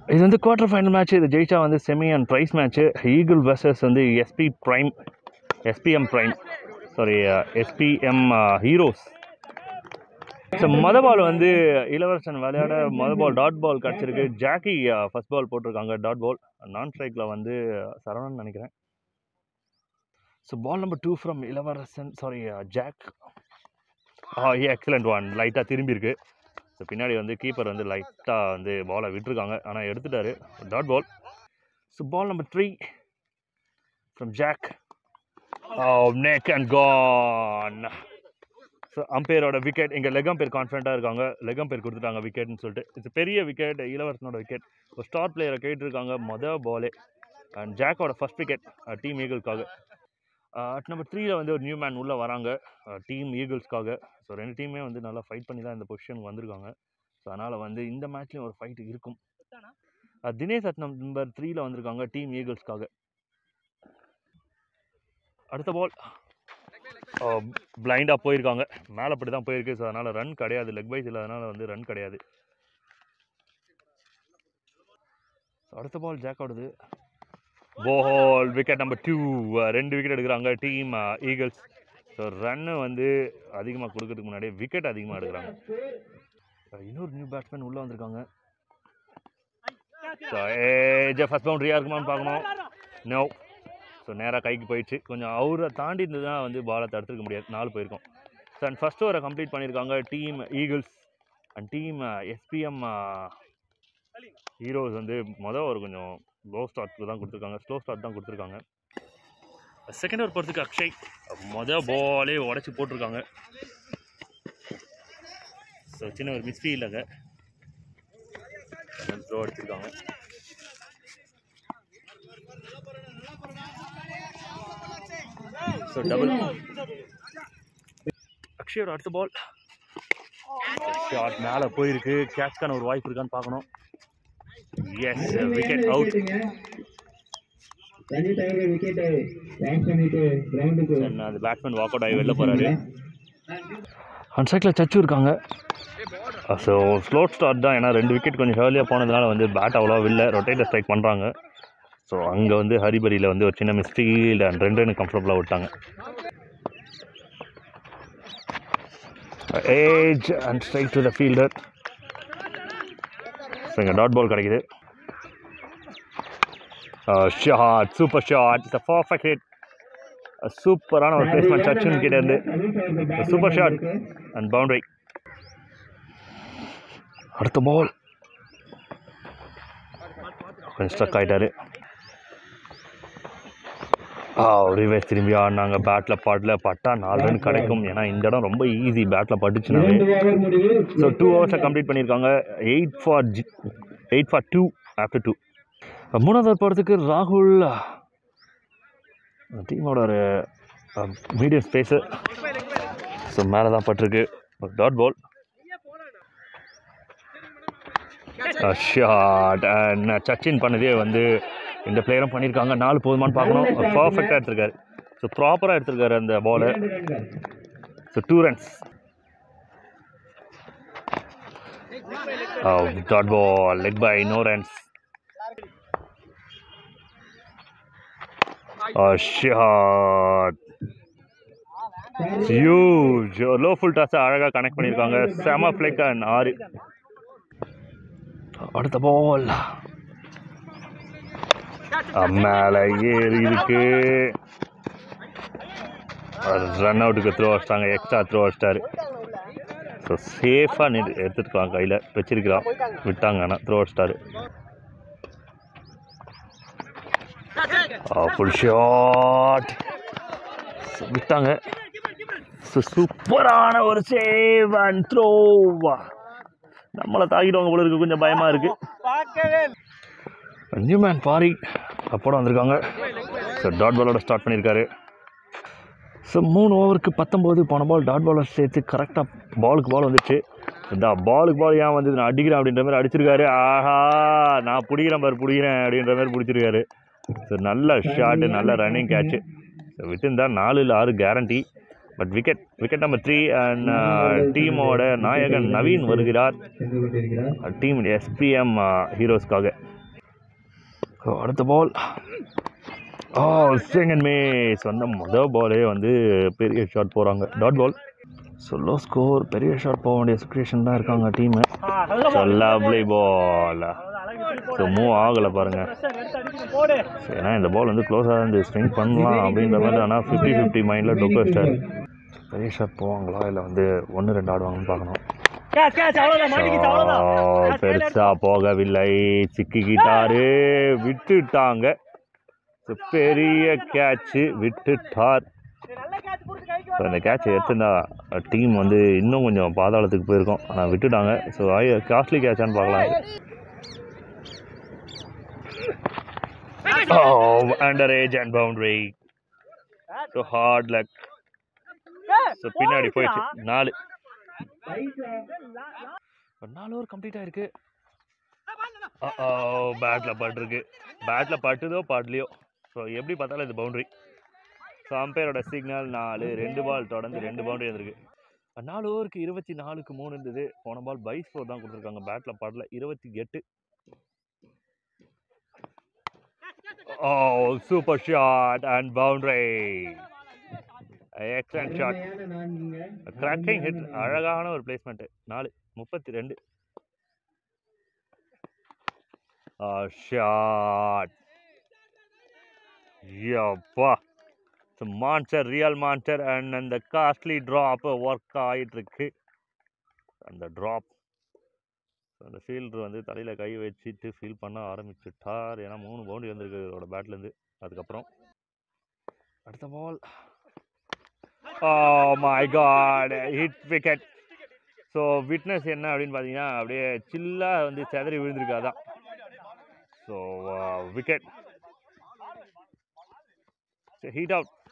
இது வந்து quarter final match இது ஜெயிச்சா வந்து semi and prize match Eagle versus வந்து SP Prime SPM Prime sorry SPM Heroes so மொத பால் வந்து இளவரசன் விளையாட மொத பால் டாட் பால் கிடச்சிருக்கு ஜாக்கி ஃபர்ஸ்ட் பால் போட்டிருக்காங்க டாட் பால் நான் ஸ்ட்ரைக்கில் வந்து சரவணன் நினைக்கிறேன் so ball number two from Ilavarasan sorry Jack ah excellent one லைட்டாக திரும்பியிருக்கு ஸோ பின்னாடி வந்து கீப்பர் வந்து லைட்டாக வந்து பாலை விட்டுருக்காங்க ஆனால் எடுத்துட்டாரு dot ball so ball number three from Jack neck and gone so அம்பையரோட விக்கெட் இங்கே லெக் அம்பையர் கான்ஃபிடண்ட்டாக இருக்காங்க லெக் அம்பையர் கொடுத்துட்டாங்க விக்கெட்னு சொல்லிட்டு இது பெரிய விக்கெட் இளவரசனோட விக்கெட் ஒரு ஸ்டார் பிளேயரை கேட்டிருக்காங்க மொதல் பாலே அண்ட் ஜாக்கோட ஃபர்ஸ்ட் விக்கெட் டீம் ஈகிள்ஸ்க்காக அட் நம்பர் த்ரீல வந்து ஒரு நியூ மேன் உள்ளே வராங்க டீம் ஈகிள்ஸ்க்காக ஸோ ரெண்டு டீமே வந்து நல்லா ஃபைட் பண்ணி தான் இந்த பொசிஷனுக்கு வந்திருக்காங்க ஸோ அதனால் வந்து இந்த மேட்ச்லேயும் ஒரு ஃபைட் இருக்கும் அஹ் தினேஷ் அட் நம்பர் த்ரீல வந்திருக்காங்க டீம் ஈகிள்ஸ்க்காக அடுத்த பால் பிளைண்டாக போயிருக்காங்க மேலே அப்படி தான் போயிருக்கு ஸோ அதனால் ரன் கிடையாது லெக் பைஸ் இல்லாதனால வந்து ரன் கிடையாது So, அடுத்த பால் ஜாக் ஆடுது பால் விக்கெட் நம்பர் டூ ரெண்டு விக்கெட் எடுக்கிறாங்க டீம் ஈகிள்ஸ் ஸோ ரன்னு வந்து அதிகமாக கொடுக்கறதுக்கு முன்னாடியே விக்கெட் அதிகமாக எடுக்கிறாங்க So, இன்னொரு நியூ பேட்ஸ்மேன் உள்ளே வந்திருக்காங்க ஸோ ஏஜ் ஃபஸ்ட் பவுண்ட்ரியாக இருக்குமான்னு பார்க்கணும் நோ ஸோ நேராக கைக்கு போயிடுச்சு கொஞ்சம் அவரை தாண்டி இருந்ததுனா வந்து பாலை தடுத்துருக்க முடியாது நாலு போயிருக்கோம் ஸோ அண்ட் ஃபஸ்ட் ஓவரை கம்ப்ளீட் பண்ணியிருக்காங்க team Eagles and team SPM Heroes வந்து மொதல் ஒரு கொஞ்சம் லோ ஸ்டார்ட் தான் கொடுத்துருக்காங்க ஸ்லோ ஸ்டார்ட் தான் கொடுத்துருக்காங்க செகண்ட் ஓவர் போகிறதுக்கு அக்ஷய் மொதல் பாலே உடச்சி போட்டிருக்காங்க ஸோ சின்ன ஒரு மிஸ்ஃபீல் அங்கே த்ரோ அடிச்சிருக்காங்க ஸோ டபுள் அக்ஷயோட அடுத்த பால் ஷாட் மேலே போயிருக்கு கேட்ச்க்கான ஒரு வாய்ப்பு இருக்கான்னு பார்க்கணும் எஸ் விக்கெட் அவுட் தனி தவிர விக்கெட் பாஸ் பண்ணிட்டு கிரவுண்டுக்கு அந்த பேட்ஸ்மேன் வாக் அவுட் ஆகி வெளில போகிறாரு அன் சைக்கில் சச்சு இருக்காங்க ஸோ ஸ்லோட் ஸ்டார்ட் தான் ஏன்னா ரெண்டு விக்கெட் கொஞ்சம் ஏர்லியாக போனதுனால வந்து பேட் அவ்வளோ இல்லை ரொட்டேட்டர் ஸ்ட்ரைக் பண்ணுறாங்க ஸோ அங்கே வந்து ஹரிபரியில் வந்து ஒரு சின்ன மிஸ்டீல் அண்ட் ரெண்டு ரன் கம்ஃபர்டபுளாக விட்டாங்க edge and strike to the fielder so இங்கே டாட் பால் கிடைக்குது shot super shot it's a perfect hit சூப்பரான ஒரு பிளேஸ்மெண்ட் சச்சின் கிட்ட இருந்து சூப்பர் ஷாட் அண்ட் பவுண்டரி அடுத்த பால் கொஞ்சம் ஸ்ட்ரக் ஆகிட்டாரு ரிவேஸ் திரும்பி ஆடினாங்க பேட்டில் பாட்டில் பட்டா நாலு ரன் கிடைக்கும் ஏன்னா இந்த இடம் ரொம்ப ஈஸி பேட்டில் பட்டுச்சுனாவே இரண்டு ஓவர் முடிவு ஸோ டூ ஹவர்ஸை கம்ப்ளீட் பண்ணியிருக்காங்க எயிட் ஃபார் ஜி eight for two after two மூணாவது over போகிறதுக்கு ராகுல் டீமோட ஒரு மீடியம் ஸ்பேஸு ஸோ மேலே தான் பட்டிருக்கு ஒரு dot ball shot and Sachin பண்ணதே வந்து இந்த பிளேயரும் பண்ணியிருக்காங்க நாலு போதுமான்னு பார்க்கணும் பர்ஃபெக்டாக எடுத்திருக்காரு ஸோ ப்ராப்பராக எடுத்திருக்காரு அந்த பாலை இரண்டு ரன்கள் so two runs dot ball leg bye no runs shot huge low full டாஸை அழகாக கனெக்ட் பண்ணியிருக்காங்க செம ஃப்ளெக் அண்ட் ஆறு அடுத்த பால் மேலே ஏறி இருக்கு ரன் அவுட்டுக்கு த்ரோ வச்சிட்டாங்க எக்ஸ்ட்ரா த்ரோ வச்சிட்டாரு ஸோ சேஃபாக நிறு எடுத்துருக்கலாம் கையில் வச்சிருக்கிறான் விட்டாங்க ஆனால் த்ரோ வச்சிட்டாரு ஃபுல் ஷாட் விட்டாங்க ஸோ சூப்பரான ஒரு சேவ் அண்ட் த்ரோவா நம்மளை தாக்கிடுவாங்க போல இருக்கு கொஞ்சம் பயமாக இருக்குது நியூமேன் பாரி அப்போட வந்திருக்காங்க ஸோ டாட் பாலோட ஸ்டார்ட் பண்ணியிருக்காரு ஸோ மூணு ஓவருக்கு பத்தொம்போது போன பால் டாட் பாலர் சேர்த்து கரெக்டாக பாலுக்கு பால் வந்துச்சு இந்த பாலுக்கு பால் ஏன் வந்து நான் அடிக்கிறேன் அப்படின்ற மாதிரி அடிச்சிருக்காரு ஆஹா நான் பிடிக்கிறேன் பாரு பிடிக்கிறேன் அப்படின்ற மாதிரி பிடிச்சிருக்காரு ஸோ நல்ல ஷாட்டு நல்ல ரன்னிங் கேட்ச்சு ஸோ வித்தின் தான் நாலு இல்லை ஆறு guarantee but wicket wicket number three and டீமோட நாயகன் நவீன் வருகிறார் சென்று கொண்டிருக்கிறார் டீம் எஸ்பிஎம் ஹீரோஸ்க்காக ஸோ அடுத்த பால் ஓ செகண்ட் மேஸ் வந்து மொதல் பாலே வந்து பெரிய ஷாட் போகிறாங்க dot ball so low score பெரிய ஷாட் போக வேண்டிய சுச்சுவேஷன் தான் இருக்காங்க team so lovely ball so move ஆகலை பாருங்கள் ஸோ ஏன்னா இந்த பால் வந்து க்ளோஸாக இருந்து ஸ்விங் பண்ணலாம் அப்படின்ற மாதிரி ஆனால் ஃபிஃப்டி ஃபிஃப்டி மைண்டில் டொக்கு வச்சிட்டார் பெரிய ஷாட் போவாங்களா இல்லை வந்து ஒன்று ரெண்டு ஆடுவாங்கன்னு பார்க்கணும் So, பெருசா போகவில்லை சிக்கிக்கிட்டாரு விட்டுட்டாங்க So, பெரிய கேட்ச் விட்டுட்டார் ஸோ இந்த கேட்சை எடுத்துருந்தா டீம் வந்து இன்னும் கொஞ்சம் பாதாளத்துக்கு போயிருக்கோம் ஆனால் விட்டுட்டாங்க ஸோ காஸ்ட்லி கேட்சான்னு பார்க்கலாம் under edge and boundary so hard luck so பின்னாடி போயிடுச்சு நாலு ஒரு நாலு ஓவர் கம்ப்ளீட் ஆயிருக்கு பேட்டில் பட்டிருக்கு பேட்டில் பட்டுதோ படலையோ ஸோ எப்படி பார்த்தாலும் இது பவுண்டரி ஸோ அம்பையரோட சிக்னல் நாலு ரெண்டு பால் தொடர்ந்து ரெண்டு பவுண்டரி இருந்திருக்கு நாலு ஓவருக்கு இருபத்தி நாலுக்கு மூணு இருந்தது போன பால் பை ஸ்கோர் தான் கொடுத்துருக்காங்க பேட்டில் படல இருபத்தி எட்டு oh super shot and boundary excellent shot cracking hit அழகான ஒரு பிளேஸ்மெண்ட் நாலு முப்பத்தி ரெண்டு ஷாட் யப்பா மான்ஸ்டர் ரியல் மான்ஸ்டர் அண்ட் அந்த காஸ்ட்லி ட்ராப் ஒர்க் ஆகிட்டு இருக்கு அந்த ட்ராப் அந்த ஃபீல்டர் வந்து தலையில் கை வச்சுட்டு ஃபீல் பண்ண ஆரம்பிச்சுட்டார் ஏன்னா மூணு பவுண்டரி வந்திருக்கு இவரோட பேட்லேருந்து அதுக்கப்புறம் அடுத்த ball oh my God hit wicket so witness என்ன அப்படின்னு பார்த்தீங்கன்னா அப்படியே சில்லாக வந்து செதறி விழுந்திருக்கு அதான் ஸோ விக்கெட் ஹீட் அவுட்